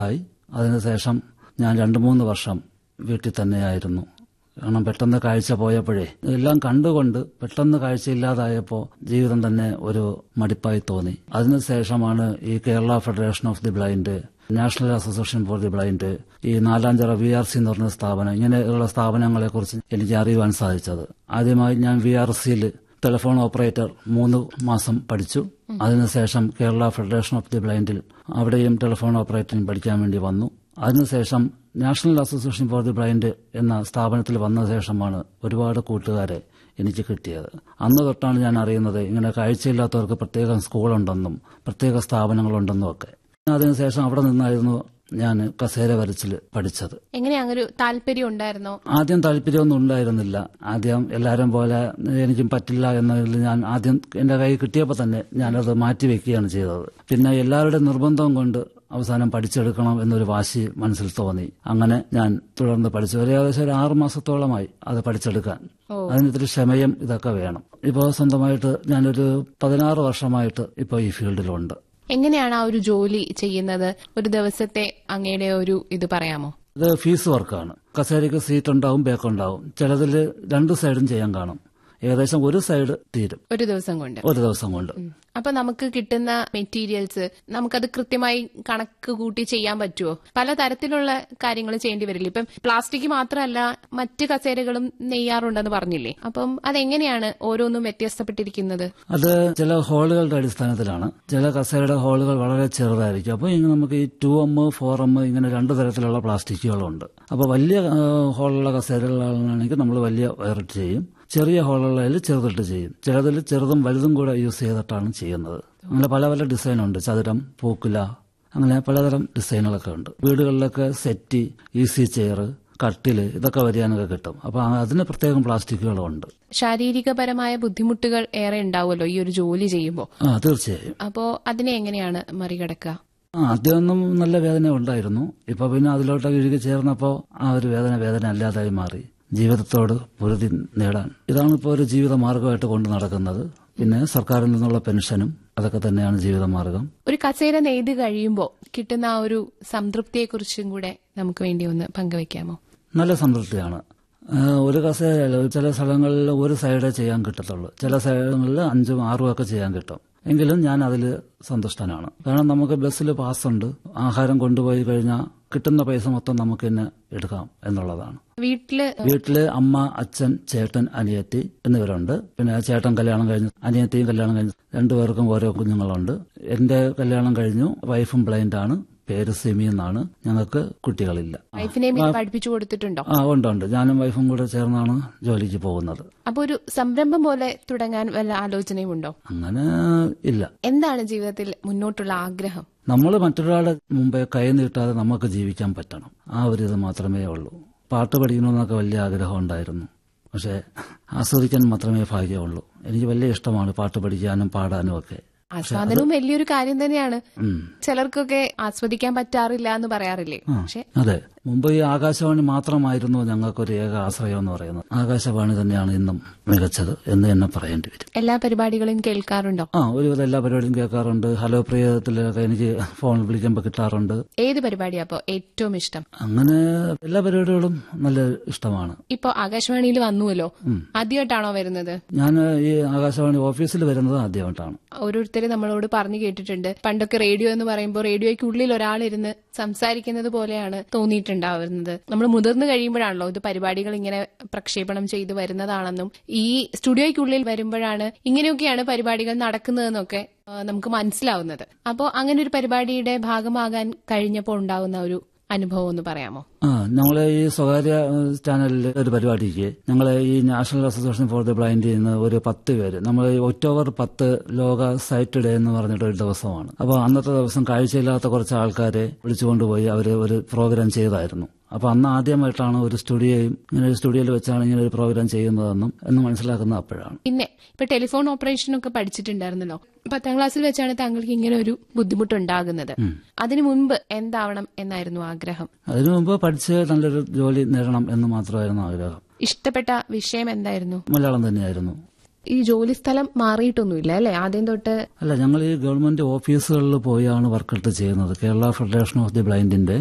ആയി അതിനുശേഷം ഞാൻ രണ്ടു മൂന്ന് വർഷം വീട്ടിൽ തന്നെയായിരുന്നു കാരണം പെട്ടെന്ന് കാഴ്ച പോയപ്പോഴേ എല്ലാം കണ്ടുകൊണ്ട് പെട്ടെന്ന് കാഴ്ചയില്ലാതായപ്പോൾ ജീവിതം തന്നെ ഒരു മടിപ്പായി തോന്നി അതിനുശേഷമാണ് ഈ Kerala federation of the blind national association for the blind ഈ നാലാഞ്ചിറ വി ആർ സി എന്ന് പറഞ്ഞ സ്ഥാപനം ഇങ്ങനെയുള്ള സ്ഥാപനങ്ങളെ കുറിച്ച് എനിക്ക് അറിയുവാൻ സാധിച്ചത് ആദ്യമായി ഞാൻ വി ആർ സിയിൽ ടെലിഫോൺ ഓപ്പറേറ്റർ മൂന്ന് മാസം പഠിച്ചു അതിനുശേഷം കേരള ഫെഡറേഷൻ ഓഫ് ദി ബ്ലൈൻഡിൽ അവിടെയും ടെലിഫോൺ ഓപ്പറേറ്ററിംഗ് പഠിക്കാൻ വേണ്ടി വന്നു അതിനുശേഷം national association for the blind എന്ന സ്ഥാപനത്തിൽ വന്ന ശേഷമാണ് ഒരുപാട് കൂട്ടുകാരെ എനിക്ക് കിട്ടിയത് അന്ന് തൊട്ടാണ് ഞാൻ അറിയുന്നത് ഇങ്ങനെ കാഴ്ചയില്ലാത്തവർക്ക് പ്രത്യേകം സ്കൂളുണ്ടെന്നും പ്രത്യേക സ്ഥാപനങ്ങളുണ്ടെന്നും ഒക്കെ അതിനുശേഷം അവിടെ നിന്നായിരുന്നു ഞാൻ കസേര വരച്ചിൽ പഠിച്ചത് എങ്ങനെ അങ്ങനെ ഒരു താല്പര്യം ഉണ്ടായിരുന്നോ ആദ്യം താല്പര്യമൊന്നും ഉണ്ടായിരുന്നില്ല ആദ്യം എല്ലാവരും പോലെ എനിക്കും പറ്റില്ല എന്നതിൽ ഞാൻ ആദ്യം എന്റെ കൈ കിട്ടിയപ്പോൾ തന്നെ ഞാനത് മാറ്റിവെക്കുകയാണ് ചെയ്തത് പിന്നെ എല്ലാവരുടെ നിർബന്ധം കൊണ്ട് അവസാനം പഠിച്ചെടുക്കണം എന്നൊരു വാശി മനസ്സിൽ തോന്നി അങ്ങനെ ഞാൻ തുടർന്ന് പഠിച്ചു ഒരു ഏകദേശം ഒരു ആറു മാസത്തോളമായി അത് പഠിച്ചെടുക്കാൻ അതിന് ഇത്തിരി ക്ഷമയും ഇതൊക്കെ വേണം ഇപ്പോൾ സ്വന്തമായിട്ട് ഞാനൊരു പതിനാറ് വർഷമായിട്ട് ഇപ്പോൾ ഈ ഫീൽഡിലുണ്ട് എങ്ങനെയാണ് ആ ഒരു ജോലി ചെയ്യുന്നത് ഒരു ദിവസത്തെ അങ്ങയുടെ ഒരു ഇത് പറയാമോ ഇത് ഫീസ് വർക്കാണ് കസേരയ്ക്ക് സീറ്റ് ഉണ്ടാവും ബേക്ക് ഉണ്ടാവും ചിലതിൽ രണ്ട് സൈഡും ചെയ്യാൻ കാണും ഏകദേശം ഒരു സൈഡ് തീരും ഒരു ദിവസം കൊണ്ട് ഒരു ദിവസം കൊണ്ട് അപ്പൊ നമുക്ക് കിട്ടുന്ന മെറ്റീരിയൽസ് നമുക്കത് കൃത്യമായി കണക്ക് കൂട്ടി ചെയ്യാൻ പറ്റുമോ പല തരത്തിലുള്ള കാര്യങ്ങൾ ചെയ്യേണ്ടി വരില്ല ഇപ്പം പ്ലാസ്റ്റിക് മാത്രമല്ല മറ്റ് കസേരകളും നെയ്യാറുണ്ടെന്ന് പറഞ്ഞില്ലേ അപ്പം അതെങ്ങനെയാണ് ഓരോന്നും വ്യത്യസ്തപ്പെട്ടിരിക്കുന്നത് അത് ചില ഹോളുകളുടെ അടിസ്ഥാനത്തിലാണ് ചില കസേരയുടെ ഹോളുകൾ വളരെ ചെറുതായിരിക്കും അപ്പോൾ ഇങ്ങനെ നമുക്ക് ഈ ടു എം ഫോർ എം ഇങ്ങനെ രണ്ട് തരത്തിലുള്ള പ്ലാസ്റ്റിക്കുകളുണ്ട് അപ്പോൾ വലിയ ആ, ഹോളുള്ള കസേരകളാണെങ്കിൽ നമ്മൾ വലിയ വയറിട്ട് ചെയ്യും ചെറിയ ഹോളുള്ളതിൽ ചെറുതിട്ട് ചെയ്യും ചിലതിൽ ചെറുതും വലുതും കൂടെ യൂസ് ചെയ്തിട്ടാണ് ചെയ്യുന്നത് അങ്ങനെ പല പല ഡിസൈനുണ്ട് ചതുരം പൂക്കുല അങ്ങനെ പലതരം ഡിസൈനുകളൊക്കെ ഉണ്ട് വീടുകളിലൊക്കെ സെറ്റി ഈസി ചെയർ കട്ടില് ഇതൊക്കെ വരിയാനൊക്കെ കിട്ടും അപ്പൊ അതിന് പ്രത്യേകം പ്ലാസ്റ്റിക്കുകളും ഉണ്ട് ശാരീരികപരമായ ബുദ്ധിമുട്ടുകൾ ഏറെ ഉണ്ടാവുമല്ലോ ഈ ഒരു ജോലി ചെയ്യുമ്പോൾ ആ തീർച്ചയായും അപ്പോ അതിനെ എങ്ങനെയാണ് മറികടക്കുക ആ ആദ്യമൊന്നും നല്ല വേദന ഉണ്ടായിരുന്നു ഇപ്പൊ പിന്നെ അതിലോട്ട് ഇഴുകി ചേർന്നപ്പോ ആ ഒരു വേദന വേദന അല്ലാതായി മാറി ജീവിതത്തോട് പൊരുതി നേടാൻ ഇതാണ് ഇപ്പോൾ ഒരു ജീവിത മാർഗമായിട്ട് കൊണ്ട് നടക്കുന്നത് പിന്നെ സർക്കാരിൽ നിന്നുള്ള പെൻഷനും അതൊക്കെ തന്നെയാണ് ജീവിത മാർഗം ഒരു കസേര നെയ്ത് കഴിയുമ്പോൾ കിട്ടുന്ന ആ ഒരു സംതൃപ്തിയെക്കുറിച്ചും കൂടെ നമുക്ക് വേണ്ടി ഒന്ന് പങ്കുവെക്കാമോ നല്ല സംതൃപ്തിയാണ് ആ, ഒരു കസേരയല്ല ചില സ്ഥലങ്ങളിൽ ഒരു സൈഡേ ചെയ്യാൻ കിട്ടത്തുള്ളൂ ചില സ്ഥലങ്ങളിൽ അഞ്ചും ആറും ഒക്കെ ചെയ്യാൻ കിട്ടും എങ്കിലും ഞാൻ അതിൽ സന്തുഷ്ടനാണ് കാരണം നമുക്ക് ബസ്സിൽ പാസ്സുണ്ട് ആഹാരം കൊണ്ടുപോയി കഴിഞ്ഞാൽ കിട്ടുന്ന പൈസ മൊത്തം നമുക്ക് തന്നെ എടുക്കാം എന്നുള്ളതാണ് വീട്ടില് വീട്ടില് അമ്മ അച്ഛൻ ചേട്ടൻ അനിയത്തി എന്നിവരുണ്ട് പിന്നെ ചേട്ടൻ കല്യാണം കഴിഞ്ഞു അനിയത്തിയും കല്യാണം കഴിഞ്ഞു രണ്ടുപേർക്കും ഓരോ കുഞ്ഞുങ്ങളുണ്ട് എന്റെ കല്യാണം കഴിഞ്ഞു വൈഫും ബ്ലൈൻഡ് ആണ് പേര് സിമി എന്നാണ് ഞങ്ങൾക്ക് കുട്ടികളില്ല വൈഫിനെയും പഠിപ്പിച്ചു കൊടുത്തിട്ടുണ്ടോ ആ ഉണ്ട് ഉണ്ട് ഞാനും വൈഫും കൂടെ ചേർന്നാണ് ജോലിക്ക് പോകുന്നത് അപ്പൊ ഒരു സംരംഭം പോലെ തുടങ്ങാൻ വല്ല ആലോചനയും ഉണ്ടോ അങ്ങനെ ഇല്ല എന്താണ് ജീവിതത്തിൽ മുന്നോട്ടുള്ള ആഗ്രഹം നമ്മൾ മറ്റൊരാളുടെ മുമ്പേ കൈ നീട്ടാതെ നമുക്ക് ജീവിക്കാൻ പറ്റണം ആ ഒരു ഇത് മാത്രമേ ഉള്ളൂ പാട്ട് പഠിക്കണമെന്നൊക്കെ വലിയ ആഗ്രഹം ഉണ്ടായിരുന്നു പക്ഷെ ആസ്വദിക്കാൻ മാത്രമേ ഭാഗ്യമുള്ളൂ എനിക്ക് വലിയ ഇഷ്ടമാണ് പാട്ട് പഠിക്കാനും പാടാനും ഒക്കെ ആസ്വാദനവും വലിയൊരു കാര്യം തന്നെയാണ് ഉം. ചിലർക്കൊക്കെ ആസ്വദിക്കാൻ പറ്റാറില്ല എന്ന് പറയാറില്ലേ പക്ഷെ അതെ മുമ്പ് ഈ ആകാശവാണി മാത്രമായിരുന്നു ഞങ്ങൾക്കൊരു ഏക ആശ്രയം എന്ന് പറയുന്നത് ആകാശവാണി തന്നെയാണ് ഇന്നും മികച്ചത് എന്ന് തന്നെ പറയേണ്ടി വരും എല്ലാ പരിപാടികളും കേൾക്കാറുണ്ടോ ആ ഒരുവിധം എല്ലാ പരിപാടിയും കേൾക്കാറുണ്ട് ഹലോ പ്രിയത്തിലൊക്കെ എനിക്ക് ഫോൺ വിളിക്കുമ്പോൾ കിട്ടാറുണ്ട് ഏത് പരിപാടിയാ അപ്പോ ഏറ്റവും ഇഷ്ടം അങ്ങനെ എല്ലാ പരിപാടികളും നല്ല ഇഷ്ടമാണ് ഇപ്പൊ ആകാശവാണിയിൽ വന്നുവല്ലോ ആദ്യമായിട്ടാണോ വരുന്നത് ഞാൻ ഈ ആകാശവാണി ഓഫീസിൽ വരുന്നത് ആദ്യമായിട്ടാണ് ഓരോരുത്തർ നമ്മളോട് പറഞ്ഞു കേട്ടിട്ടുണ്ട് പണ്ടൊക്കെ റേഡിയോ എന്ന് പറയുമ്പോൾ റേഡിയോയ്ക്കുള്ളിൽ ഒരാളിരുന്ന് സംസാരിക്കുന്നത് പോലെയാണ് തോന്നിയിട്ടുണ്ടാവുന്നത് നമ്മൾ മുതിർന്നു കഴിയുമ്പോഴാണല്ലോ ഇത് പരിപാടികൾ ഇങ്ങനെ പ്രക്ഷേപണം ചെയ്തു വരുന്നതാണെന്നും ഈ സ്റ്റുഡിയോയ്ക്കുള്ളിൽ വരുമ്പോഴാണ് ഇങ്ങനെയൊക്കെയാണ് പരിപാടികൾ നടക്കുന്നതെന്നൊക്കെ ആ, നമുക്ക് മനസ്സിലാവുന്നത് അപ്പോൾ അങ്ങനെ ഒരു പരിപാടിയുടെ ഭാഗമാകാൻ കഴിഞ്ഞപ്പോൾ ഉണ്ടാകുന്ന ഒരു അനുഭവം ഒന്ന് പറയാമോ ആ ഞങ്ങളെ ഈ സ്വകാര്യ ഏഹ്, ചാനലിൽ ഒരു പരിപാടിക്ക് ഞങ്ങളെ ഈ നാഷണൽ അസോസിയേഷൻ ഫോർ ദി ബ്ലൈൻഡിൽ നിന്ന് ഒരു പത്ത് പേര് നമ്മൾ ഈ ഒക്ടോബർ പത്ത് ലോക സൈറ്റ് ഡേ എന്ന് പറഞ്ഞിട്ട് ഒരു ദിവസമാണ് അപ്പോൾ അന്നത്തെ ദിവസം കാഴ്ചയില്ലാത്ത കുറച്ച് ആൾക്കാരെ വിളിച്ചുകൊണ്ടുപോയി അവർ ഒരു പ്രോഗ്രാം ചെയ്തായിരുന്നു അപ്പൊ അന്ന് ആദ്യമായിട്ടാണ് ഒരു സ്റ്റുഡിയോയും ഇങ്ങനെ ഒരു സ്റ്റുഡിയോയിൽ വെച്ചാണ് ഇങ്ങനെ ഒരു പ്രോഗ്രാം ചെയ്യുന്നതെന്നും എന്ന് മനസ്സിലാക്കുന്നത് അപ്പോഴാണ് പിന്നെ ഇപ്പൊ ടെലിഫോൺ ഓപ്പറേഷൻ ഒക്കെ പഠിച്ചിട്ടുണ്ടായിരുന്നല്ലോ പത്താം ക്ലാസ്സിൽ വെച്ചാണ് താങ്കൾക്ക് ഇങ്ങനെ ഒരു ബുദ്ധിമുട്ടുണ്ടാകുന്നത് അതിനു മുൻപ് എന്താവണം എന്നായിരുന്നു ആഗ്രഹം അതിനു മുമ്പ് പഠിച്ച് നല്ലൊരു ജോലി നേടണം എന്ന് മാത്രമായിരുന്നു ആഗ്രഹം ഇഷ്ടപ്പെട്ട വിഷയം എന്തായിരുന്നു മലയാളം തന്നെയായിരുന്നു ഈ ജോലി സ്ഥലം മാറിയിട്ടൊന്നുമില്ല അല്ലെ ആദ്യം തൊട്ട് അല്ല ഞങ്ങൾ ഈ ഗവൺമെന്റ് ഓഫീസുകളിൽ പോയാണ് വർക്കൗട്ട് ചെയ്യുന്നത് കേരള ഫെഡറേഷൻ ഓഫ് ദി ബ്ലൈൻഡിന്റെ